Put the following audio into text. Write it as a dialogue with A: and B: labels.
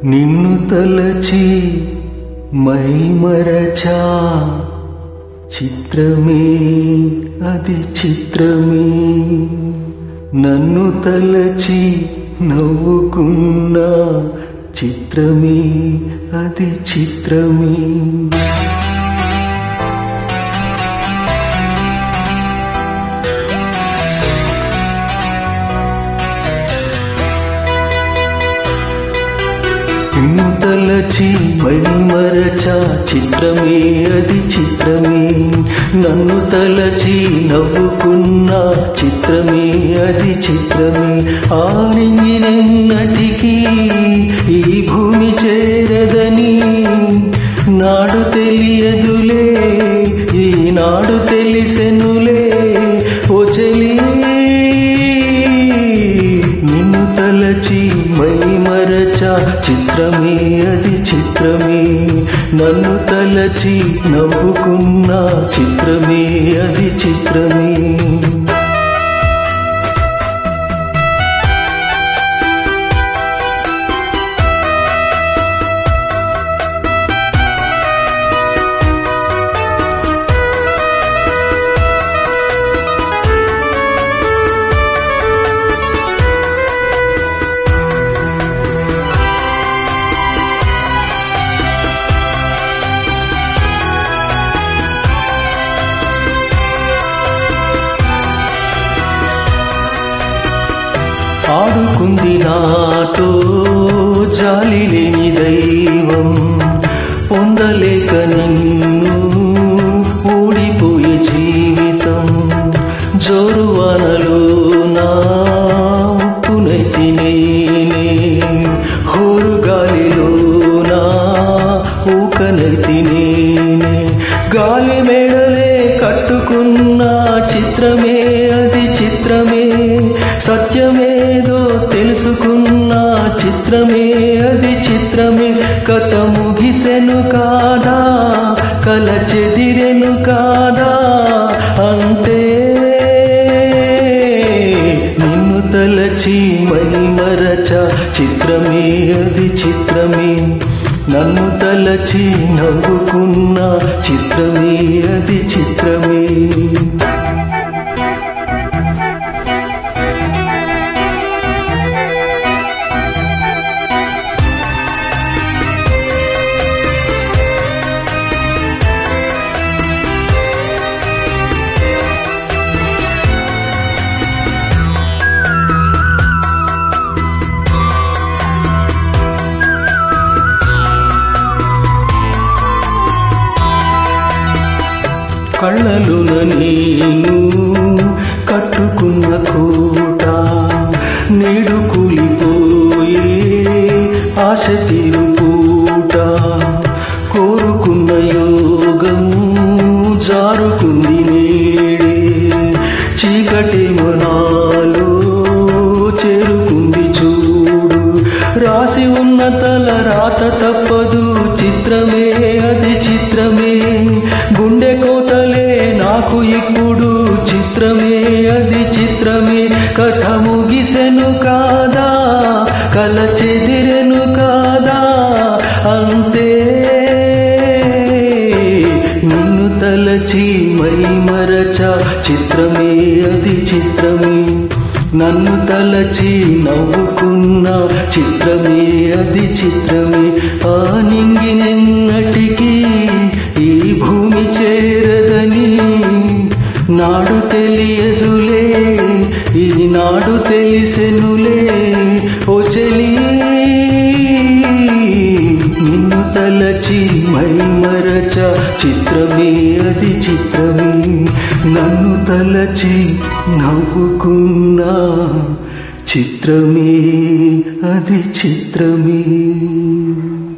A: నిన్ను తలచి మైమరచా చిత్రమే అది చిత్రమే నన్ను తలచి నవ్వుకున్నా చిత్రమే అది చిత్రమే నిన్ను తలచి మైమరచా చిత్రమే అది చిత్రమే నన్ను తలచి నవ్వుకున్న చిత్రమే అది చిత్రమే ఆనిన్నటికి ఈ భూమి చేరదని నాడు తెలియదులే ఈనాడు తెలిసెనులే ఓ చెలి నిన్ను తలచి మైమరచ చిత్రమే అది చిత్రమే నన్ను తలచి నవ్వుకున్న చిత్రమే అది చిత్రమే ఆడుకుంది నాతో జాలి లేని దైవం పొందలేక నిన్ను ఓడిపోయే జీవితం జోరువానలో నా ఉప్పునైతి నేనే హోరుగాలిలో నా ఊకనైతి నేనే గాలి మేడలే కట్టుకున్న చిత్రమే అది చిత్రమే సత్యమేదో తెలుసుకున్న చిత్రమే అది చిత్రమే కథ ముగిసెను కాదా కల చెదిరెను కాదా అంతే నిన్ను తలచి మైమరచ చిత్రమే అది చిత్రమే నన్ను తలచి నవ్వుకున్న చిత్రమే అది చిత్రమే కళ్ళలున నేను కట్టుకున్న కోట నేడు కూలిపోయే ఆశ తీరుపూట కోరుకున్న యోగం జారుకుంది నేడే చీకటి మనాలో చేరుకుంది చూడు రాసి ఉన్న తల రాత తప్పదు చిత్రమే అది చిత్రమే గుండె కోతలే నాకు ఇప్పుడు చిత్రమే అది చిత్రమే కథ ముగిసెను కాదా కల చెదిరెను కాదా అంతే నిన్ను తలచి మైమరచ చిత్రమే అది చిత్రమే నన్ను తలచి నవ్వుకున్న చిత్రమే అది చిత్రమే ఆ నింగినెన్నటికీ ఈ భూమి చేరదని నాడు తెలియదులే ఈనాడు తెలిసెనులే ఓ చెలి నిన్ను తలచి మైమరచ చిత్రమే అది చిత్రమే నన్ను తలచి నవ్వుకున్నా చిత్రమే అది చిత్రమే